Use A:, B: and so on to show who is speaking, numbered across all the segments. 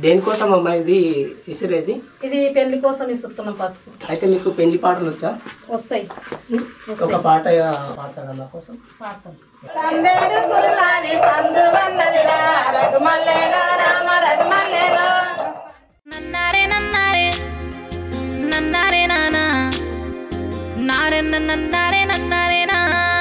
A: దేనికోసం అమ్మా ఇది విసిరేది
B: ఇది పెళ్లి కోసం ఇస్తున్నాం పసుపు
A: అయితే మీకు పెళ్లి పాటలు వచ్చా
B: వస్తాయి
A: ఒక పాట పాడతారా మా కోసం
B: పాడతాం
C: సందేడు గురులాది సందు వన్నదిరా రఘుమల్లేలో రామ రఘుమల్లేలో
D: నన్నారే నన్నారే నన్నారే నానా నారే నన్నారే నన్నారే నా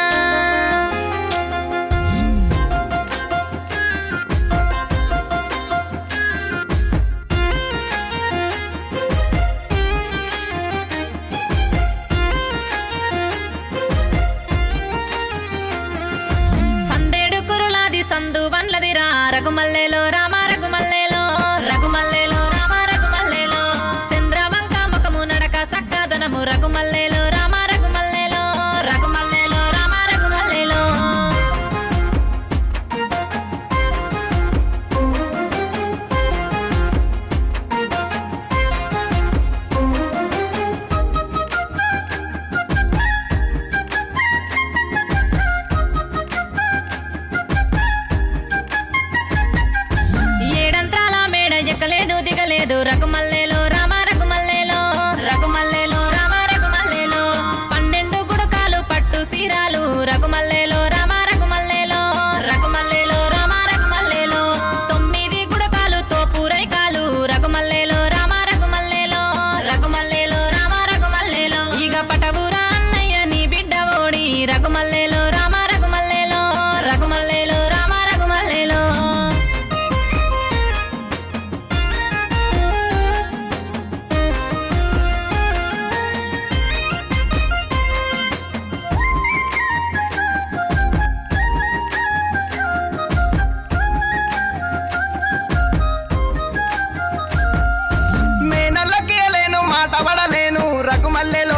D: సందేడు కురులాది సందు వన్లదిరా రఘుమల్లేలో రామ రఘుమల్లేలో రఘుమల్లేలో రామ రఘుమల్లేలో చంద్రవంక ముఖము నడక సక్కదనము రఘుమల్లేలో రామ రఘుమల్లేలో రఘుమల్లేలో రామ రఘుమల్లేలో ఏడంత్రాల మేడ ఎక్కలేదు దిగలేదు రఘుమల్లేలో రామ రఘుమల్లేలో రఘుమల్లేలో రామ రఘుమల్లేలో పన్నెండు గుడకాలు పట్టు సీరాలు రఘుమల్లేలో రామ రఘుమల్లేలో రఘుమల్లేలో రామ రఘుమల్లేలో తొమ్మిది గుడకాలు తోపురైకాలు రఘుమల్లేలో రామ రఘుమల్లేలో రఘుమల్లేలో రామ రఘుమల్లేలో ఇక పటవురా అన్నయ్య నీ బిడ్డ ఓడి రఘుమల్లేలో రామ రఘుమల్లేలో రఘుమల్లేలో రామ రఘుమల్లేలో
E: మేనల్లకేలేను మాట పడలేను రఘుమల్లెలో